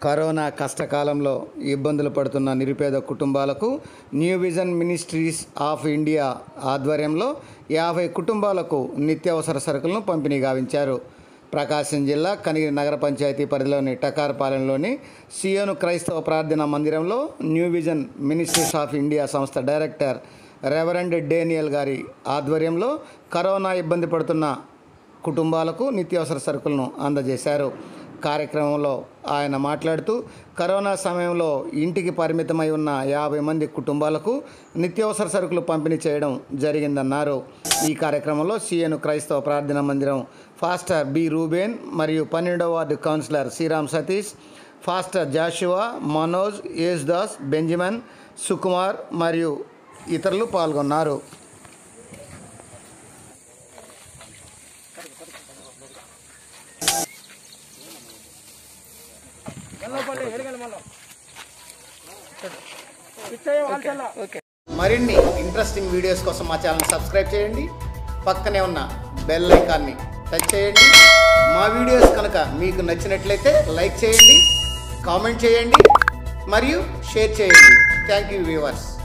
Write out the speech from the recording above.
corona కష్టకాలంలో ఇబ్బందులు పడుతున్న నిరుపేద కుటుంబాలకు new vision ministries of India ఆధ్వర్యంలో యాభై కుటుంబాలకు నిత్యావసర సరుకులను పంపిణీ గావించారు ప్రకాశం జిల్లా కనిగిరి నగర పంచాయతీ పరిధిలోని టకారపాలెంలోని సియోను క్రైస్తవ ప్రార్థనా మందిరంలో new vision ministries of India సంస్థ డైరెక్టర్ రెవరెండ్ డేనియల్ గారి ఆధ్వర్యంలో కరోనా ఇబ్బంది పడుతున్న కుటుంబాలకు నిత్యావసర సరుకులను అందజేశారు కార్యక్రమంలో ఆయన మాట్లాడుతూ కరోనా సమయంలో ఇంటికి పరిమితమై ఉన్న యాభై మంది కుటుంబాలకు నిత్యావసర సరుకులు పంపిణీ చేయడం జరిగిందన్నారు ఈ కార్యక్రమంలో సీఎను క్రైస్తవ ప్రార్థనా మందిరం ఫాస్టర్ బి రూబేన్ మరియు పన్నెండవ ward councillor Sriram Satish pastor Joshua Manoj Yesudas Benjamin Sukumar మరియు ఇతరులు పాల్గొన్నారు మరిన్ని ఇంట్రెస్టింగ్ వీడియోస్ కోసం మా ఛానల్ సబ్స్క్రైబ్ చేయండి పక్కనే ఉన్న బెల్ ఐకాన్ని టచ్ చేయండి మా వీడియోస్ కనుక మీకు నచ్చినట్లయితే లైక్ చేయండి కామెంట్ చేయండి మరియు షేర్ చేయండి థ్యాంక్ యూ వ్యూవర్స్